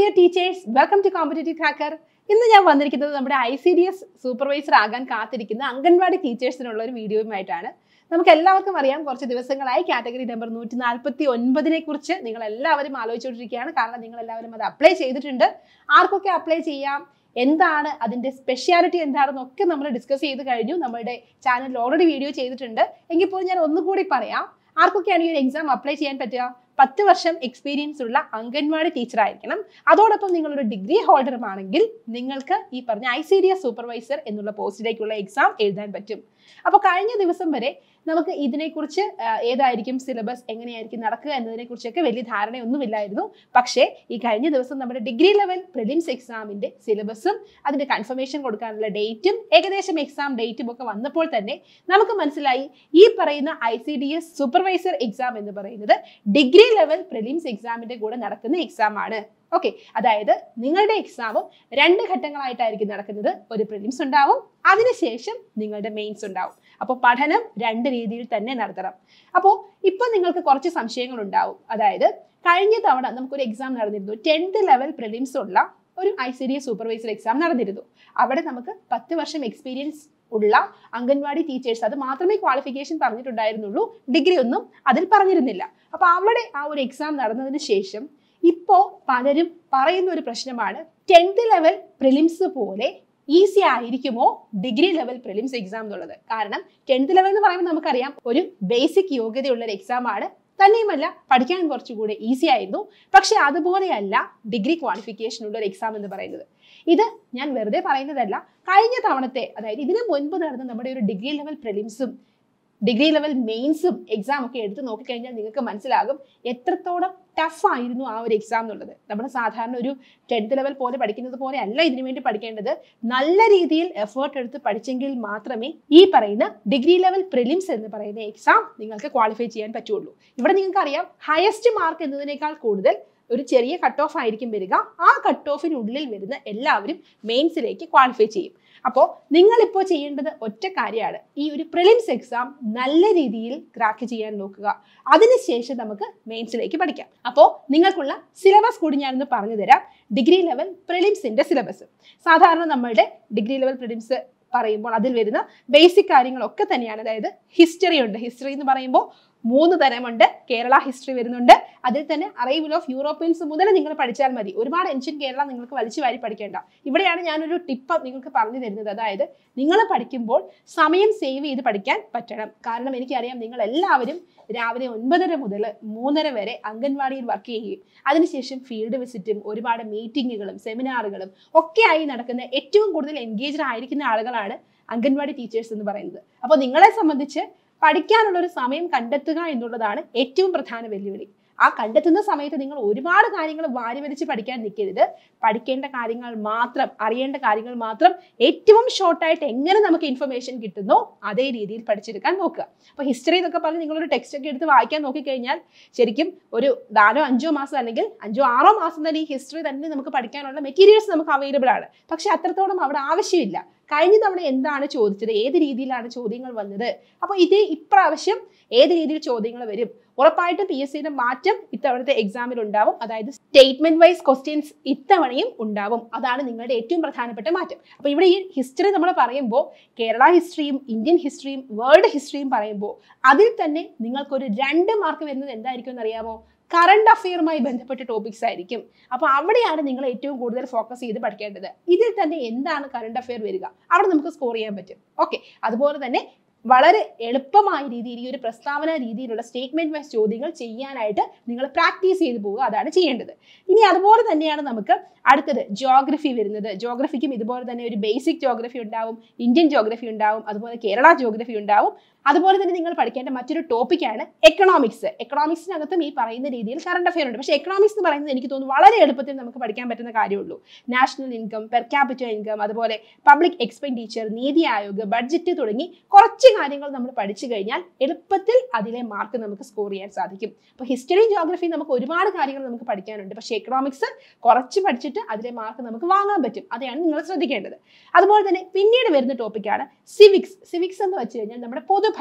dear teachers welcome to competitive cracker ഇന്ന് ഞാൻ വന്നിരിക്കുന്നത് നമ്മുടെ I C D S supervisor ആകാൻ കാത്തിരിക്കുന്ന അംഗൻവാടി ടീച്ചേഴ്സിനുള്ള ഒരു വീഡിയോയുമായിട്ടാണ് നമുക്ക് എല്ലാവർക്കും അറിയാം കുറച്ച് ദിവസങ്ങളായി കാറ്റഗറി നമ്പർ നൂറ്റി നാൽപ്പത്തി ഒൻപതിനെ കുറിച്ച് നിങ്ങൾ എല്ലാവരും ആലോചിച്ചുകൊണ്ടിരിക്കുകയാണ് കാരണം നിങ്ങൾ എല്ലാവരും അത് അപ്ലൈ ചെയ്തിട്ടുണ്ട് ആർക്കൊക്കെ അപ്ലൈ ചെയ്യാം എന്താണ് അതിന്റെ സ്പെഷ്യാലിറ്റി എന്താണെന്നൊക്കെ നമ്മൾ ഡിസ്കസ് ചെയ്ത് കഴിഞ്ഞു നമ്മുടെ ചാനലിൽ ഓൾറെഡി വീഡിയോ ചെയ്തിട്ടുണ്ട് എങ്കിൽ പോലും ഞാൻ ഒന്നുകൂടി പറയാം ആർക്കൊക്കെയാണ് ഈ ഒരു എക്സാം അപ്ലൈ ചെയ്യാൻ പറ്റുക പത്ത് വർഷം എക്സ്പീരിയൻസ് ഉള്ള അംഗൻവാടി ടീച്ചർ ആയിരിക്കണം അതോടൊപ്പം നിങ്ങളൊരു ഡിഗ്രി ഹോൾഡറും ആണെങ്കിൽ നിങ്ങൾക്ക് ഈ പറഞ്ഞ I C D S supervisor എന്നുള്ള പോസ്റ്റിലേക്കുള്ള എക്സാം എഴുതാൻ പറ്റും അപ്പോൾ കഴിഞ്ഞ ദിവസം വരെ നമുക്ക് ഇതിനെക്കുറിച്ച് ആ, ഏതായിരിക്കും സിലബസ് എങ്ങനെയായിരിക്കും നടക്കുക എന്നതിനെ കുറിച്ചൊക്കെ വലിയ ധാരണയൊന്നുമില്ലായിരുന്നു പക്ഷേ ഈ കഴിഞ്ഞ ദിവസം നമ്മുടെ ഡിഗ്രി ലെവൽ പ്രിലിംസ് എക്സാമിന്റെ സിലബസും അതിന്റെ കൺഫർമേഷൻ കൊടുക്കാനുള്ള ഡേറ്റും ഏകദേശം എക്സാം ഡേറ്റും ഒക്കെ വന്നപ്പോൾ തന്നെ നമുക്ക് മനസ്സിലായി ഈ പറയുന്ന I C D S supervisor exam എന്ന് പറയുന്നത് ഡിഗ്രി ലെവൽ പ്രിലിംസ് എക്സാമിന്റെ കൂടെ നടക്കുന്ന എക്സാം ആണ് ഓക്കെ അതായത് നിങ്ങളുടെ എക്സാമും രണ്ട് ഘട്ടങ്ങളായിട്ടായിരിക്കും നടക്കുന്നത് ഒരു പ്രിലിംസ് ഉണ്ടാവും അതിനുശേഷം നിങ്ങളുടെ മെയിൻസ് ഉണ്ടാവും അപ്പോൾ പഠനം രണ്ട് രീതിയിൽ തന്നെ നടത്തണം അപ്പോൾ ഇപ്പൊ നിങ്ങൾക്ക് കുറച്ച് സംശയങ്ങൾ ഉണ്ടാവും അതായത് കഴിഞ്ഞ തവണ നമുക്കൊരു എക്സാം നടന്നിരുന്നു ടെൻത്ത് ലെവൽ പ്രിലിംസ് ഉള്ള ഒരു I C D S supervisor exam നടന്നിരുന്നു അവിടെ നമുക്ക് പത്ത് വർഷം എക്സ്പീരിയൻസ് ഉള്ള അംഗൻവാടി ടീച്ചേഴ്സ് അത് മാത്രമേ ക്വാളിഫിക്കേഷൻ പറഞ്ഞിട്ടുണ്ടായിരുന്നുള്ളൂ ഡിഗ്രി ഒന്നും അതിൽ പറഞ്ഞിരുന്നില്ല അപ്പൊ അവിടെ ആ ഒരു എക്സാം നടന്നതിന് ശേഷം ഇപ്പോ പലരും പറയുന്ന ഒരു പ്രശ്നമാണ് ടെൻത്ത് ലെവൽ പ്രിലിംസ് പോലെ ഈസി ആയിരിക്കുമോ ഡിഗ്രി ലെവൽ പ്രിലിംസ് എക്സാം എന്നുള്ളത് കാരണം ടെൻത്ത് ലെവൽ എന്ന് പറയുമ്പോൾ നമുക്കറിയാം ഒരു ബേസിക് യോഗ്യതയുള്ള ഒരു എക്സാം ആണ് തന്നെയുമല്ല പഠിക്കാൻ കുറച്ചുകൂടെ ഈസി ആയിരുന്നു പക്ഷെ അതുപോലെയല്ല ഡിഗ്രി ക്വാളിഫിക്കേഷൻ ഉള്ള ഒരു എക്സാം എന്ന് പറയുന്നത് ഇത് ഞാൻ വെറുതെ പറയുന്നതല്ല കഴിഞ്ഞ തവണത്തെ അതായത് ഇതിനു മുൻപ് നടന്ന നമ്മുടെ ഒരു ഡിഗ്രി ലെവൽ പ്രിലിംസും ഡിഗ്രി ലെവൽ മെയിൻസും എക്സാം ഒക്കെ എടുത്ത് നോക്കിക്കഴിഞ്ഞാൽ നിങ്ങൾക്ക് മനസ്സിലാകും എത്രത്തോളം ടഫ് ആയിരുന്നു ആ ഒരു എക്സാം എന്നുള്ളത് നമ്മൾ സാധാരണ ഒരു ടെൻത്ത് ലെവൽ പോലെ പഠിക്കുന്നത് പോലെ അല്ല ഇതിനു വേണ്ടി പഠിക്കേണ്ടത് നല്ല രീതിയിൽ എഫേർട്ട് എടുത്ത് പഠിച്ചെങ്കിൽ മാത്രമേ ഈ പറയുന്ന ഡിഗ്രി ലെവൽ പ്രിലിംസ് എന്ന് പറയുന്ന എക്സാം നിങ്ങൾക്ക് ക്വാളിഫൈ ചെയ്യാൻ പറ്റുള്ളൂ ഇവിടെ നിങ്ങൾക്ക് അറിയാം ഹയസ്റ്റ് മാർക്ക് എന്നതിനേക്കാൾ കൂടുതൽ ഒരു ചെറിയ കട്ട് ഓഫ് ആയിരിക്കും വരിക ആ കട്ട് ഓഫിനുള്ളിൽ വരുന്ന എല്ലാവരും മെയിൻസിലേക്ക് ക്വാളിഫൈ ചെയ്യും അപ്പോൾ നിങ്ങളിപ്പോൾ ചെയ്യേണ്ടത് ഒറ്റ കാര്യമാണ് ഈ ഒരു പ്രിലിംസ് എക്സാം നല്ല രീതിയിൽ ക്രാക്ക് ചെയ്യാൻ നോക്കുക അതിനുശേഷം നമുക്ക് മെയിൻസിലേക്ക് പഠിക്കാം അപ്പോൾ നിങ്ങൾക്കുള്ള സിലബസ് കൂടി ഞാനൊന്ന് പറഞ്ഞു തരാം ഡിഗ്രി ലെവൽ പ്രിലിംസിന്റെ സിലബസ് സാധാരണ നമ്മളുടെ ഡിഗ്രി ലെവൽ പ്രിലിംസ് പറയുമ്പോൾ അതിൽ വരുന്ന ബേസിക് കാര്യങ്ങളൊക്കെ തന്നെയാണ് അതായത് ഹിസ്റ്ററി ഉണ്ട് ഹിസ്റ്ററി എന്ന് പറയുമ്പോൾ മൂന്ന് തരമുണ്ട് കേരള ഹിസ്റ്ററി വരുന്നുണ്ട് അതിൽ തന്നെ അറൈവൽ ഓഫ് യൂറോപ്യൻസ് മുതൽ നിങ്ങൾ പഠിച്ചാൽ മതി ഒരുപാട് എൻഷ്യൻ കേരള നിങ്ങൾക്ക് വലിച്ചു വാരി പഠിക്കേണ്ട ഇവിടെയാണ് ഞാനൊരു ടിപ്പ് നിങ്ങൾക്ക് പറഞ്ഞു തരുന്നത് അതായത് നിങ്ങൾ പഠിക്കുമ്പോൾ സമയം സേവ് ചെയ്ത് പഠിക്കാൻ പറ്റണം കാരണം എനിക്കറിയാം നിങ്ങൾ എല്ലാവരും രാവിലെ ഒൻപതര മുതൽ മൂന്നര വരെ അംഗൻവാടിയിൽ വർക്ക് ചെയ്യുകയും അതിനുശേഷം ഫീൽഡ് വിസിറ്റും ഒരുപാട് മീറ്റിങ്ങുകളും സെമിനാറുകളും ഒക്കെയായി നടക്കുന്ന ഏറ്റവും കൂടുതൽ എൻഗേജ്ഡ് ആയിരിക്കുന്ന ആളുകളാണ് അംഗൻവാടി ടീച്ചേഴ്സ് എന്ന് പറയുന്നത് അപ്പോൾ നിങ്ങളെ സംബന്ധിച്ച് പഠിക്കാനുള്ള ഒരു സമയം കണ്ടെത്തുക എന്നുള്ളതാണ് ഏറ്റവും പ്രധാന വെല്ലുവിളി ആ കണ്ടെത്തുന്ന സമയത്ത് നിങ്ങൾ ഒരുപാട് കാര്യങ്ങൾ വാരി വലിച്ച് പഠിക്കാൻ നിൽക്കരുത് പഠിക്കേണ്ട കാര്യങ്ങൾ മാത്രം അറിയേണ്ട കാര്യങ്ങൾ മാത്രം ഏറ്റവും ഷോർട്ടായിട്ട് എങ്ങനെ നമുക്ക് ഇൻഫർമേഷൻ കിട്ടുന്നോ അതേ രീതിയിൽ പഠിച്ചെടുക്കാൻ നോക്കുക അപ്പോൾ ഹിസ്റ്ററി എന്നൊക്കെ പറഞ്ഞ് നിങ്ങളൊരു ടെക്സ്റ്റ് ഒക്കെ എടുത്ത് വായിക്കാൻ നോക്കിക്കഴിഞ്ഞാൽ ശരിക്കും ഒരു നാലോ അഞ്ചോ മാസം അല്ലെങ്കിൽ അഞ്ചോ ആറോ മാസം തന്നെ ഈ ഹിസ്റ്ററി തന്നെ നമുക്ക് പഠിക്കാനുള്ള മെറ്റീരിയൽസ് നമുക്ക് അവൈലബിൾ ആണ് പക്ഷെ അത്രത്തോളം അവിടെ ആവശ്യമില്ല കഴിഞ്ഞ തവണ എന്താണ് ചോദിച്ചത് ഏത് രീതിയിലാണ് ചോദ്യങ്ങൾ വന്നത് അപ്പോൾ ഇത് ഇപ്രാവശ്യം ഏത് രീതിയിൽ ചോദ്യങ്ങൾ വരും ഉറപ്പായിട്ടും പി എസ് സിയുടെ മാറ്റം ഇത്തവണത്തെ എക്സാമിൽ ഉണ്ടാവും അതായത് സ്റ്റേറ്റ്മെന്റ് വൈസ് ക്വസ്റ്റ്യൻസ് ഇത്തവണയും ഉണ്ടാവും അതാണ് നിങ്ങളുടെ ഏറ്റവും പ്രധാനപ്പെട്ട മാറ്റം അപ്പോൾ ഇവിടെ ഈ ഹിസ്റ്ററി നമ്മൾ പറയുമ്പോൾ കേരള ഹിസ്റ്ററിയും ഇന്ത്യൻ ഹിസ്റ്ററിയും വേൾഡ് ഹിസ്റ്ററിയും പറയുമ്പോൾ അതിൽ തന്നെ നിങ്ങൾക്കൊരു രണ്ട് മാർക്ക് വരുന്നത് എന്തായിരിക്കും എന്നറിയാമോ കറണ്ട് അഫെയറുമായി ബന്ധപ്പെട്ട ടോപ്പിക്സ് ആയിരിക്കും അപ്പോൾ അവിടെയാണ് നിങ്ങൾ ഏറ്റവും കൂടുതൽ ഫോക്കസ് ചെയ്ത് പഠിക്കേണ്ടത് ഇതിൽ തന്നെ എന്താണ് കറണ്ട് അഫെയർ വരിക അവിടെ നമുക്ക് സ്കോർ ചെയ്യാൻ പറ്റും ഓക്കെ അതുപോലെ തന്നെ വളരെ എളുപ്പമായ രീതിയിൽ ഈ ഒരു പ്രസ്താവന രീതിയിലുള്ള സ്റ്റേറ്റ്മെന്റ് വൈസ് ചോദ്യങ്ങൾ ചെയ്യാനായിട്ട് നിങ്ങൾ പ്രാക്ടീസ് ചെയ്ത് പോവുക അതാണ് ചെയ്യേണ്ടത് ഇനി അതുപോലെ തന്നെയാണ് നമുക്ക് അടുത്തത് ജോഗ്രഫി വരുന്നത് ജോഗ്രഫിക്കും ഇതുപോലെ തന്നെ ഒരു ബേസിക് ജോഗ്രഫി ഉണ്ടാവും ഇന്ത്യൻ ജോഗ്രഫി ഉണ്ടാവും അതുപോലെ കേരള ജോഗ്രഫി ഉണ്ടാവും അതുപോലെ തന്നെ നിങ്ങൾ പഠിക്കേണ്ട മറ്റൊരു ടോപ്പിക്കാണ് എക്കണോമിക്സ് എക്കണോമിക്സിനകത്തും ഈ പറയുന്ന രീതിയിൽ കറണ്ട് അഫെയർ ഉണ്ട് പക്ഷേ എക്കണോമിക്സ് എന്ന് പറയുന്നത് എനിക്ക് തോന്നുന്നു വളരെ എളുപ്പത്തിൽ നമുക്ക് പഠിക്കാൻ പറ്റുന്ന കാര്യമുള്ളൂ national income per capital income അതുപോലെ public expenditure NITI Aayog budget തുടങ്ങി കുറച്ച് കാര്യങ്ങൾ നമ്മൾ പഠിച്ചു കഴിഞ്ഞാൽ എളുപ്പത്തിൽ അതിലെ മാർക്ക് നമുക്ക് സ്കോർ ചെയ്യാൻ സാധിക്കും അപ്പോൾ ഹിസ്റ്ററി ജോഗ്രഫി നമുക്ക് ഒരുപാട് കാര്യങ്ങൾ നമുക്ക് പഠിക്കാനുണ്ട് പക്ഷേ എക്കണോമിക്സ് കുറച്ച് പഠിച്ചിട്ട് അതിലെ മാർക്ക് നമുക്ക് വാങ്ങാൻ പറ്റും അതെയാണ് നിങ്ങൾ ശ്രദ്ധിക്കേണ്ടത് അതുപോലെ തന്നെ പിന്നീട് വരുന്ന ടോപ്പിക്കാണ് സിവിക്സ് സിവിക്സ് എന്ന് വെച്ച് കഴിഞ്ഞാൽ നമ്മുടെ പൊതുഭരണം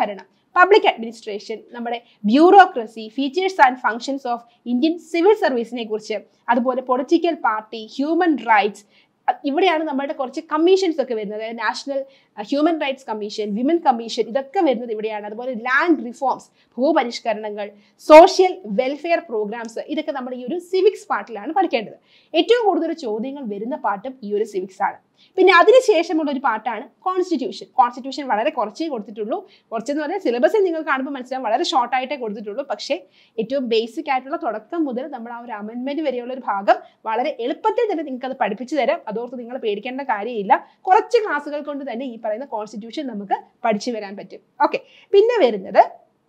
പബ്ലിക് അഡ്മിനിസ്ട്രേഷൻ നമ്മുടെ bureaucracy features and functions of Indian civil സർവീസിനെ കുറിച്ച് അതുപോലെ പൊളിറ്റിക്കൽ പാർട്ടി ഹ്യൂമൻ റൈറ്റ്സ് ഇവിടെയാണ് നമ്മുടെ കുറച്ച് കമ്മീഷൻസ് ഒക്കെ വരുന്നത് അതായത് national human rights commission women commission ഇതൊക്കെ വരുന്നത് ഇവിടെയാണ് അതുപോലെ ലാൻഡ് റിഫോംസ് ഭൂപരിഷ്കരണങ്ങൾ സോഷ്യൽ വെൽഫെയർ പ്രോഗ്രാംസ് ഇതൊക്കെ നമ്മുടെ ഈ ഒരു സിവിക്സ് പാർട്ടിലാണ് പഠിക്കേണ്ടത് ഏറ്റവും കൂടുതൽ ചോദ്യങ്ങൾ വരുന്ന പാട്ടും ഈ ഒരു സിവിക്സ് ആണ് പിന്നെ അതിനുശേഷമുള്ള ഒരു പാട്ടാണ് കോൺസ്റ്റിറ്റ്യൂഷൻ കോൺസ്റ്റിറ്റ്യൂഷൻ വളരെ കുറച്ചേ കൊടുത്തിട്ടുള്ളൂ കുറച്ചെന്ന് പറഞ്ഞാൽ സിലബസിൽ നിങ്ങൾ കാണുമ്പോൾ മനസ്സിലാവും വളരെ ഷോർട്ട് ആയിട്ടേ കൊടുത്തിട്ടുള്ളൂ പക്ഷേ ഏറ്റവും ബേസിക് ആയിട്ടുള്ള തുടക്കം മുതൽ നമ്മൾ ആ ഒരു അമെൻമെന്റ് വരെയുള്ള ഒരു ഭാഗം വളരെ എളുപ്പത്തിൽ തന്നെ നിങ്ങൾക്ക് അത് പഠിപ്പിച്ചു തരാം അതോർത്ത് നിങ്ങൾ പേടിക്കേണ്ട കാര്യമില്ല കുറച്ച് ക്ലാസ്സുകൾ കൊണ്ട് തന്നെ ഈ പറയുന്ന കോൺസ്റ്റിറ്റ്യൂഷൻ നമുക്ക് പഠിച്ചു വരാൻ പറ്റും ഓക്കെ പിന്നെ വരുന്നത്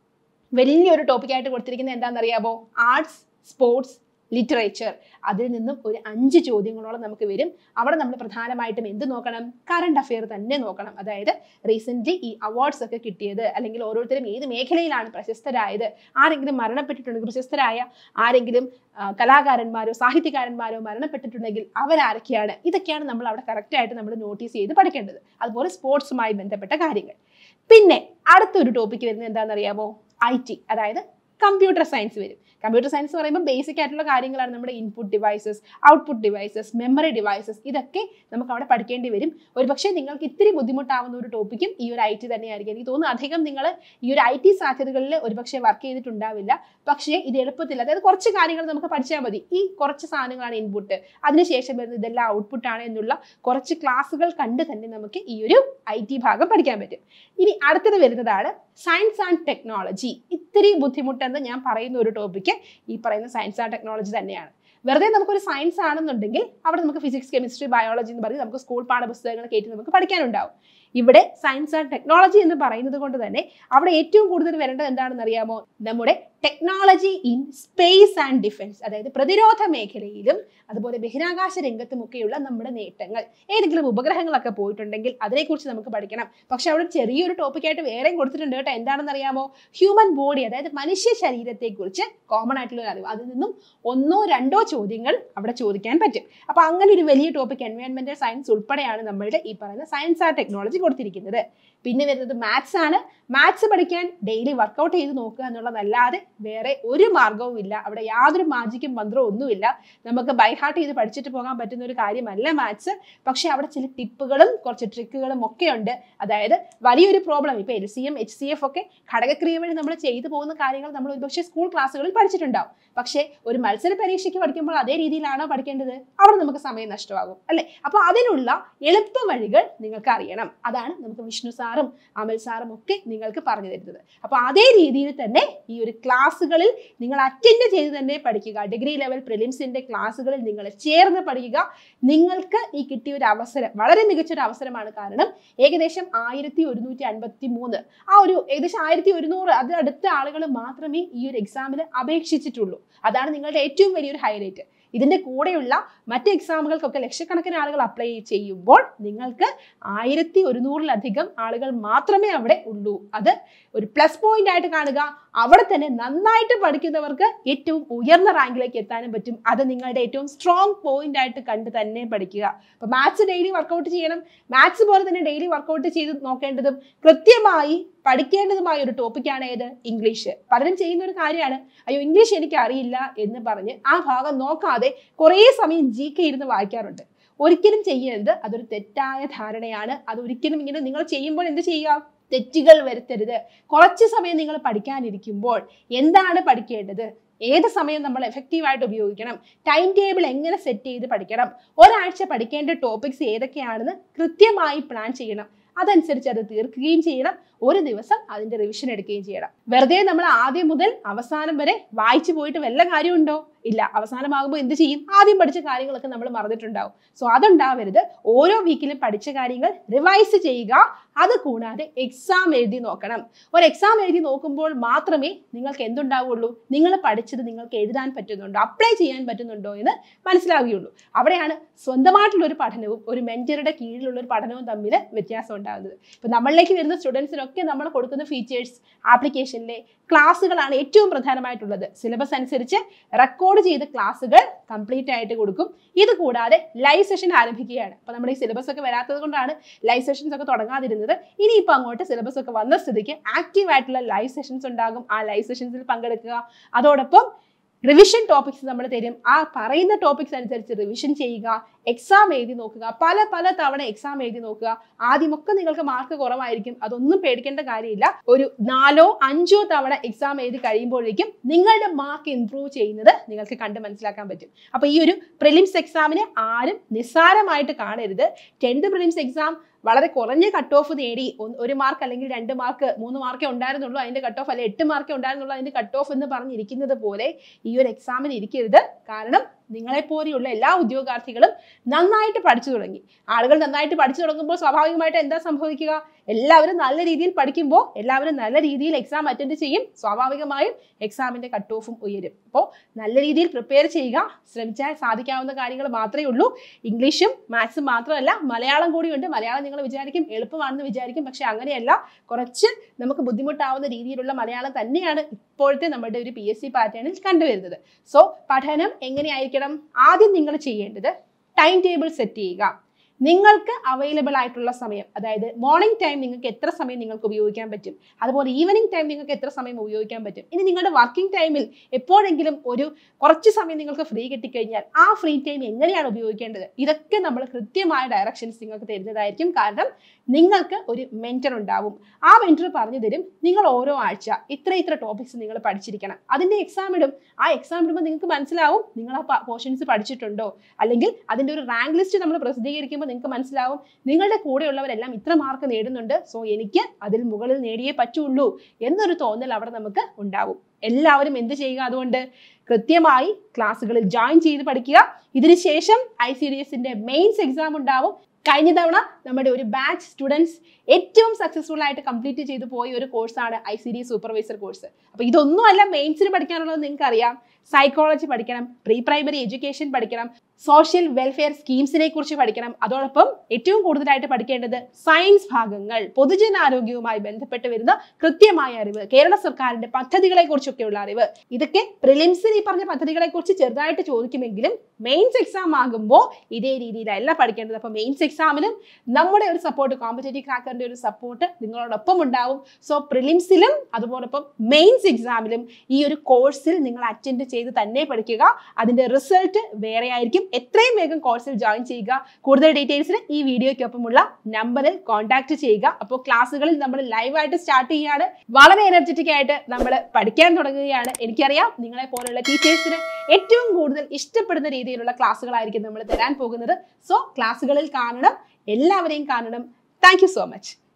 വലിയൊരു ടോപ്പിക്കായിട്ട് കൊടുത്തിരിക്കുന്നത് എന്താണെന്നറിയാമോ ആർട്സ് സ്പോർട്സ് ലിറ്ററേച്ചർ അതിൽ നിന്നും ഒരു അഞ്ച് ചോദ്യങ്ങളോളം നമുക്ക് വരും അവിടെ നമ്മൾ പ്രധാനമായിട്ടും എന്ത് നോക്കണം കറണ്ട് അഫെയർ തന്നെ നോക്കണം അതായത് റീസെന്റ് ഈ അവാർഡ്സ് ഒക്കെ കിട്ടിയത് അല്ലെങ്കിൽ ഓരോരുത്തരും ഏത് മേഖലയിലാണ് പ്രശസ്തരായത് ആരെങ്കിലും മരണപ്പെട്ടിട്ടുണ്ടെങ്കിൽ പ്രശസ്തരായ ആരെങ്കിലും ആ, കലാകാരന്മാരോ സാഹിത്യകാരന്മാരോ മരണപ്പെട്ടിട്ടുണ്ടെങ്കിൽ അവരാരൊക്കെയാണ് ഇതൊക്കെയാണ് നമ്മൾ അവിടെ കറക്റ്റ് ആയിട്ട് നമ്മൾ നോട്ടീസ് ചെയ്ത് പഠിക്കേണ്ടത് അതുപോലെ സ്പോർട്സുമായി ബന്ധപ്പെട്ട കാര്യങ്ങൾ പിന്നെ അടുത്തൊരു ടോപ്പിക്ക് വരുന്നത് എന്താണെന്നറിയാമോ ഐ ടി അതായത് കമ്പ്യൂട്ടർ സയൻസ് വരും കമ്പ്യൂട്ടർ സയൻസ് പറയുമ്പോൾ ബേസിക് ആയിട്ടുള്ള കാര്യങ്ങളാണ് നമ്മുടെ input devices output devices memory devices ഇതൊക്കെ നമുക്ക് അവിടെ പഠിക്കേണ്ടി വരും ഒരു പക്ഷേ നിങ്ങൾക്ക് ഇത്തിരി ബുദ്ധിമുട്ടാവുന്ന ഒരു ടോപ്പിക്കും ഈ ഒരു ഐ ടി തന്നെയായിരിക്കും എനിക്ക് തോന്നുന്നു അധികം നിങ്ങൾ ഈ ഒരു ഐ ടി സാധ്യതകളിൽ ഒരുപക്ഷെ വർക്ക് ചെയ്തിട്ടുണ്ടാവില്ല പക്ഷേ ഇത് എളുപ്പത്തിൽ അതായത് കുറച്ച് കാര്യങ്ങൾ നമുക്ക് പഠിച്ചാൽ മതി ഈ കുറച്ച് സാധനങ്ങളാണ് ഇൻപുട്ട് അതിനുശേഷം വരുന്നത് ഇതെല്ലാം ഔട്ട്പുട്ട് ആണ് എന്നുള്ള കുറച്ച് ക്ലാസ്സുകൾ കണ്ട് തന്നെ നമുക്ക് ഈ ഒരു ഐ ടി ഭാഗം പഠിക്കാൻ പറ്റും ഇനി അടുത്തത് വരുന്നതാണ് സയൻസ് ആൻഡ് ടെക്നോളജി ഇത്തിരി ബുദ്ധിമുട്ടെന്ന് ഞാൻ പറയുന്ന ഒരു ടോപ്പിക്ക് ഈ പറയുന്ന സയൻസ് ആൻഡ് ടെക്നോളജി തന്നെയാണ് വെറുതെ നമുക്കൊരു സയൻസ് ആണെന്നുണ്ടെങ്കിൽ അവിടെ നമുക്ക് ഫിസിക്സ് കെമിസ്ട്രി ബയോളജി എന്ന് പറഞ്ഞ് നമുക്ക് സ്കൂൾ പാഠപുസ്തകങ്ങൾ കയറ്റി നമുക്ക് പഠിക്കാനുണ്ടാവും ഇവിടെ സയൻസ് ആൻഡ് ടെക്നോളജി എന്ന് പറയുന്നത് കൊണ്ട് തന്നെ അവിടെ ഏറ്റവും കൂടുതൽ വരേണ്ടത് എന്താണെന്ന് അറിയാമോ നമ്മുടെ technology in space and defence അതായത് പ്രതിരോധ മേഖലയിലും അതുപോലെ ബഹിരാകാശ രംഗത്തുമൊക്കെയുള്ള നമ്മുടെ നേട്ടങ്ങൾ ഏതെങ്കിലും ഉപഗ്രഹങ്ങളൊക്കെ പോയിട്ടുണ്ടെങ്കിൽ അതിനെക്കുറിച്ച് നമുക്ക് പഠിക്കണം പക്ഷെ അവിടെ ചെറിയൊരു ടോപ്പിക്കായിട്ട് വേറെയും കൊടുത്തിട്ടുണ്ട് കേട്ടോ എന്താണെന്ന് അറിയാമോ ഹ്യൂമൻ ബോഡി അതായത് മനുഷ്യ ശരീരത്തെക്കുറിച്ച് കോമൺ ആയിട്ടുള്ള ഒരു അറിവ് അതിൽ നിന്നും ഒന്നോ രണ്ടോ ചോദ്യങ്ങൾ അവിടെ ചോദിക്കാൻ പറ്റും അപ്പൊ അങ്ങനെ ഒരു വലിയ ടോപ്പിക് എൻവയോൺമെന്റൽ സയൻസ് ഉൾപ്പെടെയാണ് നമ്മളുടെ ഈ പറയുന്ന സയൻസ് ആൻഡ് ടെക്നോളജി കൊടുത്തിരിക്കുന്നത് പിന്നെ വരുന്നത് മാത്സ് ആണ് മാത്സ് പഠിക്കാൻ ഡെയിലി വർക്കൗട്ട് ചെയ്ത് നോക്കുക എന്നുള്ളതല്ലാതെ വേറെ ഒരു മാർഗവും ഇല്ല അവിടെ യാതൊരു മാജിക്കും മന്ത്രവും ഒന്നുമില്ല നമുക്ക് ബൈഹാർട്ട് ചെയ്ത് പഠിച്ചിട്ട് പോകാൻ പറ്റുന്ന ഒരു കാര്യമല്ല മാത്സ് പക്ഷെ അവിടെ ചില ടിപ്പുകളും കുറച്ച് ട്രിക്കുകളും ഒക്കെ ഉണ്ട് അതായത് വലിയൊരു പ്രോബ്ലം ഇപ്പൊ L C M H C F ഒക്കെ ഘടകക്രിയ വഴി നമ്മൾ ചെയ്തു പോകുന്ന കാര്യങ്ങൾ നമ്മൾ ഒരുപക്ഷെ സ്കൂൾ ക്ലാസ്സുകളിൽ പഠിച്ചിട്ടുണ്ടാവും പക്ഷേ ഒരു മത്സര പരീക്ഷയ്ക്ക് പഠിക്കുമ്പോൾ അതേ രീതിയിലാണോ പഠിക്കേണ്ടത് അവിടെ നമുക്ക് സമയം നഷ്ടമാകും അല്ലെ അപ്പൊ അതിനുള്ള എളുപ്പ വഴികൾ നിങ്ങൾക്ക് അറിയണം അതാണ് നമുക്ക് വിഷ്ണു സാറും അമൽ സാറും ഒക്കെ നിങ്ങൾക്ക് പറഞ്ഞു തരുന്നത് അപ്പൊ അതേ രീതിയിൽ തന്നെ ഈ ഒരു ക്ലാസ്സുകളിൽ നിങ്ങൾ അറ്റൻഡ് ചെയ്ത് തന്നെ പഠിക്കുക ഡിഗ്രി ലെവൽ പ്രിലിംസിന്റെ ക്ലാസ്സുകളിൽ നിങ്ങൾ ചേർന്ന് പഠിക്കുക നിങ്ങൾക്ക് ഈ കിട്ടിയ ഒരു അവസരം വളരെ മികച്ചൊരു അവസരമാണ് കാരണം ഏകദേശം ആയിരത്തി ഒരുന്നൂറ്റി അൻപത്തി മൂന്ന് ആ ഒരു ഏകദേശം ആയിരത്തി ഒരുന്നൂറ് അത് അടുത്ത ആളുകൾ മാത്രമേ ഈ ഒരു എക്സാമിന് അപേക്ഷിച്ചിട്ടുള്ളൂ അതാണ് നിങ്ങളുടെ ഏറ്റവും വലിയൊരു ഹൈലൈറ്റ് ഇതിന്റെ കൂടെയുള്ള മറ്റ് എക്സാമുകൾക്കൊക്കെ ലക്ഷക്കണക്കിന് ആളുകൾ അപ്ലൈ ചെയ്യുമ്പോൾ നിങ്ങൾക്ക് ആയിരത്തി ഒരുന്നൂറിലധികം ആളുകൾ മാത്രമേ അവിടെ ഉള്ളൂ അത് ഒരു പ്ലസ് പോയിന്റ് ആയിട്ട് കാണുക അവിടെ തന്നെ നന്നായിട്ട് പഠിക്കുന്നവർക്ക് ഏറ്റവും ഉയർന്ന റാങ്കിലേക്ക് എത്താനും പറ്റും അത് നിങ്ങളുടെ ഏറ്റവും സ്ട്രോങ് പോയിന്റ് ആയിട്ട് കണ്ട് തന്നെ പഠിക്കുക അപ്പൊ മാത്സ് ഡെയിലി വർക്കൗട്ട് ചെയ്യണം മാത്സ് പോലെ തന്നെ ഡെയിലി വർക്കൗട്ട് ചെയ്ത് നോക്കേണ്ടതും കൃത്യമായി പഠിക്കേണ്ടതുമായ ഒരു ടോപ്പിക്കാണ് ഏത് ഇംഗ്ലീഷ് പലരും ചെയ്യുന്ന ഒരു കാര്യമാണ് അയ്യോ ഇംഗ്ലീഷ് എനിക്ക് അറിയില്ല എന്ന് പറഞ്ഞ് ആ ഭാഗം നോക്കാതെ കുറേ സമയം ജി കെ ഇരുന്ന് വായിക്കാറുണ്ട് ഒരിക്കലും ചെയ്യരുത് അതൊരു തെറ്റായ ധാരണയാണ് അത് ഒരിക്കലും ഇങ്ങനെ നിങ്ങൾ ചെയ്യുമ്പോൾ എന്ത് ചെയ്യുക തെറ്റുകൾ വരുത്തരുത് കുറച്ച് സമയം നിങ്ങൾ പഠിക്കാനിരിക്കുമ്പോൾ എന്താണ് പഠിക്കേണ്ടത് ഏത് സമയം നമ്മൾ എഫക്റ്റീവായിട്ട് ഉപയോഗിക്കണം ടൈം ടേബിൾ എങ്ങനെ സെറ്റ് ചെയ്ത് പഠിക്കണം ഒരാഴ്ച പഠിക്കേണ്ട ടോപ്പിക്സ് ഏതൊക്കെയാണെന്ന് കൃത്യമായി പ്ലാൻ ചെയ്യണം അതനുസരിച്ച് അത് തീർക്കുകയും ചെയ്യണം ഒരു ദിവസം അതിന്റെ റിവിഷൻ എടുക്കുകയും ചെയ്യണം വെറുതെ നമ്മൾ ആദ്യം മുതൽ അവസാനം വരെ വായിച്ചു പോയിട്ട് വല്ല കാര്യമുണ്ടോ ഇല്ല അവസാനമാകുമ്പോൾ എന്ത് ചെയ്യും ആദ്യം പഠിച്ച കാര്യങ്ങളൊക്കെ നമ്മൾ മറന്നിട്ടുണ്ടാവും സോ അതുണ്ടാവരുത് ഓരോ വീക്കിലും പഠിച്ച കാര്യങ്ങൾ റിവൈസ് ചെയ്യുക അത് കൂടാതെ എക്സാം എഴുതി നോക്കണം ഒരു എക്സാം എഴുതി നോക്കുമ്പോൾ മാത്രമേ നിങ്ങൾക്ക് എന്തുണ്ടാവുള്ളൂ നിങ്ങൾ പഠിച്ചത് നിങ്ങൾക്ക് എഴുതാൻ പറ്റുന്നുണ്ടോ അപ്ലൈ ചെയ്യാൻ പറ്റുന്നുണ്ടോ എന്ന് മനസ്സിലാവുകയുള്ളൂ അവിടെയാണ് സ്വന്തമായിട്ടുള്ള ഒരു പഠനവും ഒരു മെന്ററുടെ കീഴിലുള്ള ഒരു പഠനവും തമ്മിൽ വ്യത്യാസം ഉണ്ടാകുന്നത് ഇപ്പൊ നമ്മളിലേക്ക് വരുന്ന സ്റ്റുഡൻസിനൊക്കെ ഇതിലൊക്കെ നമ്മൾ കൊടുക്കുന്ന ഫീച്ചേഴ്സ് ആപ്ലിക്കേഷനിലെ ക്ലാസ്സുകളാണ് ഏറ്റവും പ്രധാനമായിട്ടുള്ളത് സിലബസ് അനുസരിച്ച് റെക്കോർഡ് ചെയ്ത ക്ലാസ്സുകൾ കംപ്ലീറ്റ് ആയിട്ട് കൊടുക്കും ഇത് കൂടാതെ ലൈവ് സെഷൻ ആരംഭിക്കുകയാണ് അപ്പോൾ നമ്മുടെ ഈ സിലബസ് ഒക്കെ വരാത്തത് കൊണ്ടാണ് ലൈവ് സെഷൻസ് ഒക്കെ തുടങ്ങാതിരുന്നത് ഇനിയിപ്പോൾ അങ്ങോട്ട് സിലബസ് ഒക്കെ വന്ന സ്ഥിതിക്ക് ആക്റ്റീവ് ആയിട്ടുള്ള ലൈവ് സെഷൻസ് ഉണ്ടാകും ആ ലൈവ് സെഷൻസിൽ പങ്കെടുക്കുക അതോടൊപ്പം റിവിഷൻ ടോപ്പിക്സ് നമ്മൾ തരും ആ പറയുന്ന ടോപ്പിക്സ് അനുസരിച്ച് റിവിഷൻ ചെയ്യുക എക്സാം എഴുതി നോക്കുക പല പല തവണ എക്സാം എഴുതി നോക്കുക ആദ്യമൊക്കെ നിങ്ങൾക്ക് മാർക്ക് കുറവായിരിക്കും അതൊന്നും പേടിക്കേണ്ട കാര്യമില്ല ഒരു നാലോ അഞ്ചോ തവണ എക്സാം എഴുതി കഴിയുമ്പോഴേക്കും നിങ്ങളുടെ മാർക്ക് ഇംപ്രൂവ് ചെയ്യുന്നത് നിങ്ങൾക്ക് കണ്ട് മനസ്സിലാക്കാൻ പറ്റും അപ്പൊ ഈ ഒരു പ്രിലിംസ് എക്സാമിനെ ആരും നിസ്സാരമായിട്ട് കാണരുത് ടെൻത്ത് പ്രിലിംസ് എക്സാം വളരെ കുറഞ്ഞ കട്ട് ഓഫ് നേടി ഒന്ന് ഒരു മാർക്ക് അല്ലെങ്കിൽ രണ്ട് മാർക്ക് മൂന്ന് മാർക്കേ ഉണ്ടായിരുന്നുള്ളൂ അതിന്റെ കട്ട് ഓഫ് അല്ലെങ്കിൽ എട്ട് മാർക്കേ ഉണ്ടായിരുന്നുള്ളൂ അതിന്റെ കട്ട് ഓഫ് എന്ന് പറഞ്ഞിരിക്കുന്നത് പോലെ ഈ ഒരു എക്സാമിന് ഇരിക്കരുത് കാരണം നിങ്ങളെപ്പോലെയുള്ള എല്ലാ ഉദ്യോഗാർത്ഥികളും നന്നായിട്ട് പഠിച്ചു തുടങ്ങി ആളുകൾ നന്നായിട്ട് പഠിച്ചു തുടങ്ങുമ്പോൾ സ്വാഭാവികമായിട്ട് എന്താ സംഭവിക്കുക എല്ലാവരും നല്ല രീതിയിൽ പഠിക്കുമ്പോൾ എല്ലാവരും നല്ല രീതിയിൽ എക്സാം അറ്റൻഡ് ചെയ്യും സ്വാഭാവികമായും എക്സാമിന്റെ കട്ട് ഓഫും ഉയരും അപ്പോൾ നല്ല രീതിയിൽ പ്രിപ്പയർ ചെയ്യുക ശ്രമിച്ചാൽ സാധിക്കാവുന്ന കാര്യങ്ങൾ മാത്രമേ ഉള്ളൂ ഇംഗ്ലീഷും മാത്സും മാത്രമല്ല മലയാളം കൂടിയുണ്ട് മലയാളം നിങ്ങൾ വിചാരിക്കും എളുപ്പമാണെന്ന് വിചാരിക്കും പക്ഷെ അങ്ങനെയല്ല കുറച്ച് നമുക്ക് ബുദ്ധിമുട്ടാവുന്ന രീതിയിലുള്ള മലയാളം തന്നെയാണ് ഇപ്പോഴത്തെ നമ്മുടെ ഒരു പി എസ് സി പാറ്റേണിൽ കണ്ടുവരുന്നത് സോ പഠനം എങ്ങനെയായിരിക്കണം ആദ്യം നിങ്ങൾ ചെയ്യേണ്ടത് ടൈം ടേബിൾ സെറ്റ് ചെയ്യുക നിങ്ങൾക്ക് അവൈലബിൾ ആയിട്ടുള്ള സമയം അതായത് മോർണിംഗ് ടൈം നിങ്ങൾക്ക് എത്ര സമയം നിങ്ങൾക്ക് ഉപയോഗിക്കാൻ പറ്റും അതുപോലെ ഈവനിങ് ടൈം നിങ്ങൾക്ക് എത്ര സമയം ഉപയോഗിക്കാൻ പറ്റും ഇനി നിങ്ങളുടെ വർക്കിംഗ് ടൈമിൽ എപ്പോഴെങ്കിലും ഒരു കുറച്ച് സമയം നിങ്ങൾക്ക് ഫ്രീ കിട്ടിക്കഴിഞ്ഞാൽ ആ ഫ്രീ ടൈം എങ്ങനെയാണ് ഉപയോഗിക്കേണ്ടത് ഇതൊക്കെ നമ്മൾ കൃത്യമായ ഡയറക്ഷൻസ് നിങ്ങൾക്ക് തരുന്നതായിരിക്കും കാരണം നിങ്ങൾക്ക് ഒരു മെൻറ്റർ ഉണ്ടാവും ആ മെൻറ്റർ പറഞ്ഞു തരും നിങ്ങൾ ഓരോ ആഴ്ച ഇത്ര ഇത്ര ടോപ്പിക്സ് നിങ്ങൾ പഠിച്ചിരിക്കണം അതിൻ്റെ എക്സാം ഇടും ആ എക്സാം ഇടുമ്പോൾ നിങ്ങൾക്ക് മനസ്സിലാവും നിങ്ങൾ ആ പോർഷൻസ് പഠിച്ചിട്ടുണ്ടോ അല്ലെങ്കിൽ അതിൻ്റെ ഒരു റാങ്ക് ലിസ്റ്റ് നമ്മൾ പ്രസിദ്ധീകരിക്കുമ്പോൾ നിങ്ങൾക്ക് മനസ്സിലാവും നിങ്ങളുടെ കൂടെയുള്ളവരെല്ലാം ഇത്ര മാർക്ക് നേടുന്നുണ്ട് സോ എനിക്ക് അതിൽ മുകളിൽ നേടിയേ പറ്റുള്ളൂ എന്നൊരു തോന്നൽ അവിടെ നമുക്ക് ഉണ്ടാവും എല്ലാവരും എന്ത് ചെയ്യുക അതുകൊണ്ട് കൃത്യമായി ക്ലാസ്സുകളിൽ ജോയിൻ ചെയ്ത് പഠിക്കുക ഇതിനുശേഷം ഐ സി ഡി എസിന്റെ മെയിൻസ് എക്സാം ഉണ്ടാവും കഴിഞ്ഞ തവണ നമ്മുടെ ഒരു ബാച്ച് സ്റ്റുഡൻസ് ഏറ്റവും സക്സസ്ഫുൾ ആയിട്ട് കംപ്ലീറ്റ് ചെയ്തു പോയ ഒരു കോഴ്സാണ് I C D supervisor course അപ്പോൾ ഇതൊന്നും അല്ല മെയിൻസിന് പഠിക്കാനുള്ളത് നിങ്ങൾക്ക് അറിയാം സൈക്കോളജി പഠിക്കണം പ്രീ പ്രൈമറി എഡ്യൂക്കേഷൻ പഠിക്കണം സോഷ്യൽ വെൽഫെയർ സ്കീംസിനെ കുറിച്ച് പഠിക്കണം അതോടൊപ്പം ഏറ്റവും കൂടുതലായിട്ട് പഠിക്കേണ്ടത് സയൻസ് ഭാഗങ്ങൾ പൊതുജനാരോഗ്യവുമായി ബന്ധപ്പെട്ട് വരുന്ന കൃത്യമായ അറിവ് കേരള സർക്കാരിന്റെ പദ്ധതികളെ കുറിച്ചൊക്കെയുള്ള അറിവ് ഇതൊക്കെ പ്രിലിംസിൽ ഈ പറഞ്ഞ പദ്ധതികളെ കുറിച്ച് ചെറുതായിട്ട് ചോദിക്കുമെങ്കിലും മെയിൻസ് എക്സാം ആകുമ്പോൾ ഇതേ രീതിയിലല്ല പഠിക്കേണ്ടത് അപ്പോൾ മെയിൻസ് എക്സാമിനും നമ്മുടെ ഒരു സപ്പോർട്ട് കോമ്പറ്റേറ്റീവ് ക്രാക്കറിന്റെ ഒരു സപ്പോർട്ട് നിങ്ങളോടൊപ്പം ഉണ്ടാവും സോ പ്രിലിംസിലും അതുപോലൊപ്പം മെയിൻസ് എക്സാമിലും ഈ ഒരു കോഴ്സിൽ നിങ്ങൾ അറ്റൻഡ് ചെയ്ത് തന്നെ പഠിക്കുക അതിന്റെ റിസൾട്ട് വേറെ ആയിരിക്കും എത്രയും വേഗം കോഴ്സിൽ ജോയിൻ ചെയ്യുക കൂടുതൽ ഡീറ്റെയിൽസിന് ഈ വീഡിയോയ്ക്കൊപ്പമുള്ള നമ്പറിൽ കോൺടാക്ട് ചെയ്യുക അപ്പോൾ ക്ലാസ്സുകളിൽ നമ്മൾ ലൈവായിട്ട് സ്റ്റാർട്ട് ചെയ്യുകയാണ് വളരെ എനർജറ്റിക് ആയിട്ട് നമ്മൾ പഠിക്കാൻ തുടങ്ങുകയാണ് എനിക്കറിയാം നിങ്ങളെ പോലെയുള്ള ടീച്ചേഴ്സിന് ഏറ്റവും കൂടുതൽ ഇഷ്ടപ്പെടുന്ന രീതിയിലുള്ള ക്ലാസ്സുകളായിരിക്കും നമ്മൾ തരാൻ പോകുന്നത് സോ ക്ലാസ്സുകളിൽ കാണണം എല്ലാവരെയും കാണണം താങ്ക് സോ മച്ച്